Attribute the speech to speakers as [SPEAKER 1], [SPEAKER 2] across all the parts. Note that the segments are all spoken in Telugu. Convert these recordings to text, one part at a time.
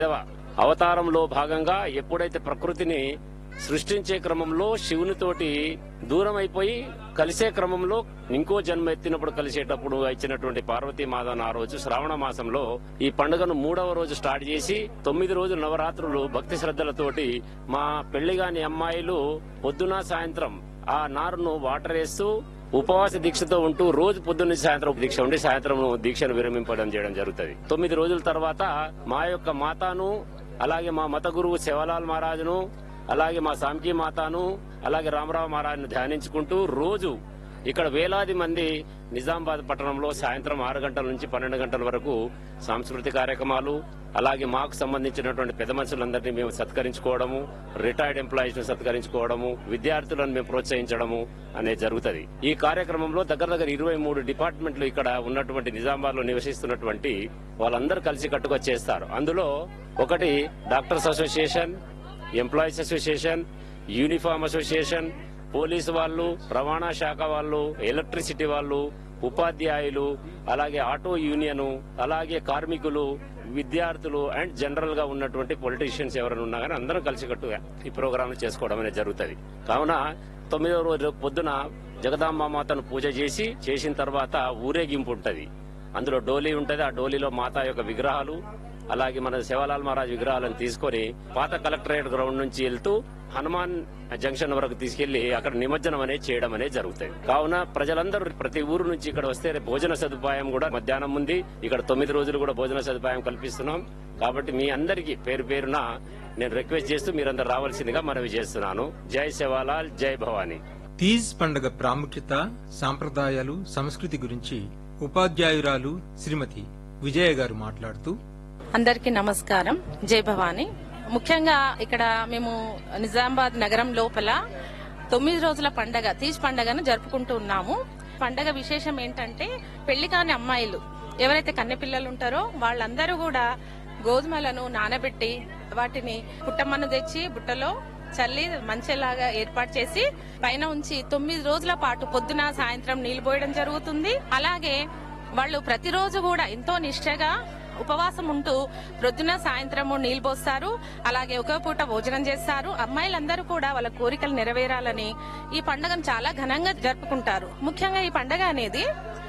[SPEAKER 1] దేవ అవతారంలో భాగంగా ఎప్పుడైతే ప్రకృతిని సృష్టించే క్రమంలో శివునితోటి దూరం అయిపోయి కలిసే క్రమంలో ఇంకో జన్మ ఎత్తినప్పుడు కలిసేటప్పుడు ఇచ్చినటువంటి పార్వతీ మాధవన్ ఆ రోజు శ్రావణ మాసంలో ఈ పండుగను మూడవ రోజు స్టార్ట్ చేసి తొమ్మిది రోజులు నవరాత్రులు భక్తి శ్రద్ధలతోటి మా పెళ్లిగాని అమ్మాయిలు పొద్దున సాయంత్రం ఆ నారును వాటర్ వేస్తూ ఉపవాస దీక్షతో ఉంటూ రోజు పొద్దున్న సాయంత్రం దీక్ష ఉండి సాయంత్రం దీక్షను విరమింపడం చేయడం జరుగుతుంది తొమ్మిది రోజుల తర్వాత మా యొక్క మాతాను అలాగే మా మత గురువు శివలాల్ మహారాజును అలాగే మా సాంకీ మాతాను అలాగే రామరావు మహారాజును ధ్యానించుకుంటూ రోజు ఇక్కడ వేలాది మంది నిజామాబాద్ పట్టణంలో సాయంత్రం ఆరు గంటల నుంచి పన్నెండు గంటల వరకు సాంస్కృతిక కార్యక్రమాలు అలాగే మాకు సంబంధించినటువంటి పెద్ద మనుషులందరినీ మేము సత్కరించుకోవడము రిటైర్డ్ ఎంప్లాయీస్ ను సత్కరించుకోవడము విద్యార్థులను మేము ప్రోత్సహించడము అనేది జరుగుతుంది ఈ కార్యక్రమంలో దగ్గర దగ్గర ఇరవై మూడు డిపార్ట్మెంట్లు ఇక్కడ ఉన్నటువంటి నిజామాబాద్ లో నివసిస్తున్నటువంటి వాళ్ళందరూ కలిసి కట్టుగా చేస్తారు అందులో ఒకటి doctors association employees association uniform association police వాళ్ళు రవాణా శాఖ వాళ్ళు ఎలక్ట్రిసిటీ వాళ్ళు ఉపాధ్యాయులు అలాగే ఆటో యూనియన్ అలాగే కార్మికులు విద్యార్థులు అండ్ జనరల్ గా ఉన్నటువంటి పొలిటీషియన్స్ ఎవరైనా ఉన్నా కానీ అందరం కలిసికట్టుగా ఈ ప్రోగ్రాం చేసుకోవడం అనేది జరుగుతుంది కావున తొమ్మిదవ రోజు పొద్దున జగదాంబ మాతను పూజ చేసి చేసిన తర్వాత ఊరేగింపు ఉంటది అందులో డోలీ ఉంటది ఆ డోలీలో మాత యొక్క విగ్రహాలు అలాగే మన శివలాల్ మహారాజ్ విగ్రహాలను తీసుకొని పాత కలెక్టరేట్ గ్రౌండ్ నుంచి వెళ్తూ హనుమాన్ జంక్షన్ వరకు తీసుకెళ్లి అక్కడ నిమజ్జనం అనేది చేయడం అనేది జరుగుతుంది కావున ప్రజలందరూ ప్రతి ఊరు నుంచి ఇక్కడ వస్తే భోజన సదుపాయం కూడా మధ్యాహ్నం ఉంది ఇక్కడ తొమ్మిది రోజులు కూడా భోజన సదుపాయం కల్పిస్తున్నాం కాబట్టి మీ అందరికీ పేరు పేరున నేను రిక్వెస్ట్ చేస్తూ మీరందరూ రావాల్సిందిగా మనవి చేస్తున్నాను జై శివలాల్ జై భవానీ
[SPEAKER 2] తీజ్ పండుగ ప్రాముఖ్యత సాంప్రదాయాలు సంస్కృతి గురించి ఉపాధ్యాయురాలు శ్రీమతి విజయ గారు మాట్లాడుతూ
[SPEAKER 3] అందరికీ నమస్కారం జై భవాని ముఖ్యంగా ఇక్కడ మేము నిజామాబాద్ నగరం లోపల తొమ్మిది రోజుల పండగ తీజ్ పండగను జరుపుకుంటూ ఉన్నాము పండగ విశేషం ఏంటంటే పెళ్లి కాని అమ్మాయిలు ఎవరైతే కన్నెపిల్లలు ఉంటారో వాళ్ళందరూ కూడా గోధుమలను నానబెట్టి వాటిని పుట్టమ్మను తెచ్చి బుట్టలో చల్లి మంచెలాగా ఏర్పాటు చేసి పైన ఉంచి తొమ్మిది రోజుల పాటు పొద్దున సాయంత్రం నీళ్లు పోయడం జరుగుతుంది అలాగే వాళ్ళు ప్రతిరోజు కూడా ఎంతో నిష్ఠగా ఉపవాసం ఉంటూ ప్రొద్దున సాయంత్రము నీళ్లు పోస్తారు అలాగే ఒక పూట భోజనం చేస్తారు అమ్మాయిలందరూ కూడా వాళ్ళ కోరికలు నెరవేరాలని ఈ పండుగను చాలా ఘనంగా జరుపుకుంటారు ముఖ్యంగా ఈ పండుగ అనేది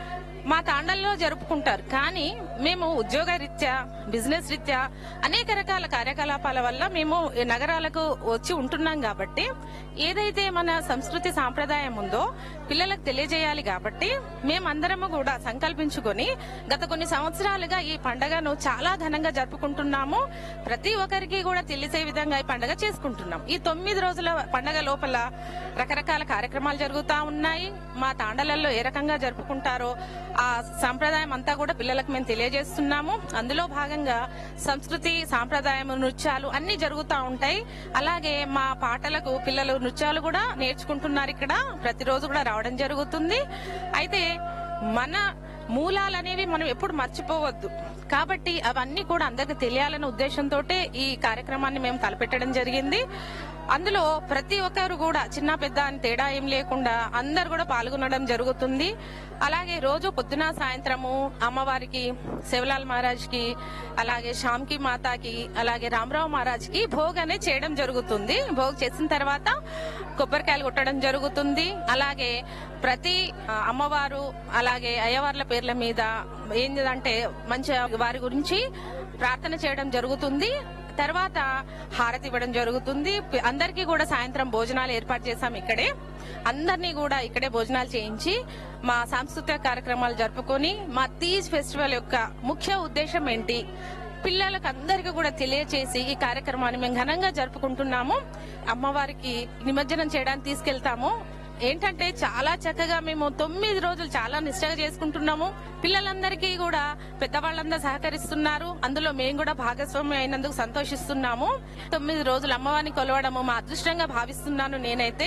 [SPEAKER 3] మా తాండల్లో జరుపుకుంటారు కానీ మేము ఉద్యోగ రీత్యా బిజినెస్ రీత్యా అనేక రకాల కార్యకలాపాల వల్ల మేము ఈ నగరాలకు వచ్చి ఉంటున్నాం కాబట్టి ఏదైతే మన సంస్కృతి సాంప్రదాయం ఉందో పిల్లలకు తెలియజేయాలి కాబట్టి మేమందరము కూడా సంకల్పించుకొని గత కొన్ని సంవత్సరాలుగా ఈ పండగను చాలా ఘనంగా జరుపుకుంటున్నాము ప్రతి ఒక్కరికి కూడా తెలిసే విధంగా ఈ పండగ చేసుకుంటున్నాం ఈ తొమ్మిది రోజుల పండగ లోపల రకరకాల కార్యక్రమాలు జరుగుతా ఉన్నాయి మా తాండలలో ఏ రకంగా జరుపుకుంటారో ఆ సాంప్రదాయం అంతా కూడా పిల్లలకు మేము తెలియజేస్తున్నాము అందులో భాగంగా సంస్కృతి సాంప్రదాయం నృత్యాలు అన్ని జరుగుతూ ఉంటాయి అలాగే మా పాటలకు పిల్లలు నృత్యాలు కూడా నేర్చుకుంటున్నారు ఇక్కడ ప్రతిరోజు కూడా రావడం జరుగుతుంది అయితే మన మూలాలు అనేవి మనం ఎప్పుడు మర్చిపోవద్దు కాబట్టి అవన్నీ కూడా అందరికి తెలియాలనే ఉద్దేశంతో ఈ కార్యక్రమాన్ని మేము తలపెట్టడం జరిగింది అందులో ప్రతి ఒక్కరు కూడా చిన్న పెద్ద అని తేడా ఏం లేకుండా అందరు కూడా పాల్గొనడం జరుగుతుంది అలాగే రోజు పొద్దున సాయంత్రము అమ్మవారికి శివలాల్ మహారాజ్ కి అలాగే శ్యామ్కి మాతాకి అలాగే రామరావు మహారాజ్ కి భోగ్ అనేది చేయడం జరుగుతుంది భోగ్ చేసిన తర్వాత కొబ్బరికాయలు కొట్టడం జరుగుతుంది అలాగే ప్రతి ఆ, అమ్మవారు అలాగే అయ్యవార్ల పేర్ల మీద ఏంటంటే మంచి వారి గురించి ప్రార్థన చేయడం జరుగుతుంది తర్వాత హారతి ఇవ్వడం జరుగుతుంది పి- అందరికీ కూడా సాయంత్రం భోజనాలు ఏర్పాటు చేశాం ఇక్కడే అందరినీ కూడా ఇక్కడే భోజనాలు చేయించి మా సాంస్కృతిక కార్యక్రమాలు జరుపుకొని మా తీజ్ ఫెస్టివల్ యొక్క ముఖ్య ఉద్దేశం ఏంటి పిల్లలకు అందరికీ కూడా తెలియచేసి ఈ కార్యక్రమాన్ని మేము ఘనంగా జరుపుకుంటున్నాము అమ్మవారికి నిమజ్జనం చేయడానికి తీసుకెళ్తాము ఏంటంటే చాలా చక్కగా మేము తొమ్మిది రోజులు చాలా నిష్టగా చేసుకుంటున్నాము పిల్లలందరికీ కూడా పెద్దవాళ్ళందరూ సహకరిస్తున్నారు అందులో మేము కూడా భాగస్వామి అయినందుకు సంతోషిస్తున్నాము తొమ్మిది రోజులు అమ్మవారిని కొలవడము మా అదృష్టంగా భావిస్తున్నాను నేనైతే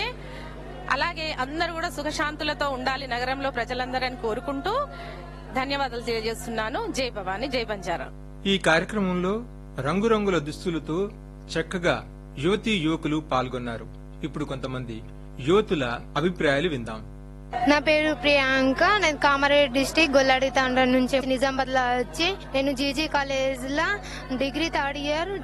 [SPEAKER 3] అలాగే అందరూ కూడా సుఖశాంతులతో ఉండాలి నగరంలో ప్రజలందరని కోరుకుంటూ ధన్యవాదాలు తెలియజేస్తున్నాను జై భవాని జై బంజారా
[SPEAKER 2] ఈ కార్యక్రమంలో రంగురంగుల దుస్తులతో చక్కగా యువతీ యువకులు పాల్గొన్నారు ఇప్పుడు కొంతమంది యువతుల అభిప్రాయాలు విందాం
[SPEAKER 4] నా పేరు ప్రియాంక నేను కామారెడ్డి డిస్టిక్ గొల్లాడి తాండ్ర నుంచి నిజామాబాద్ లో వచ్చి నేను జీజీ కాలేజ్ లో డిగ్రీ థర్డ్ ఇయర్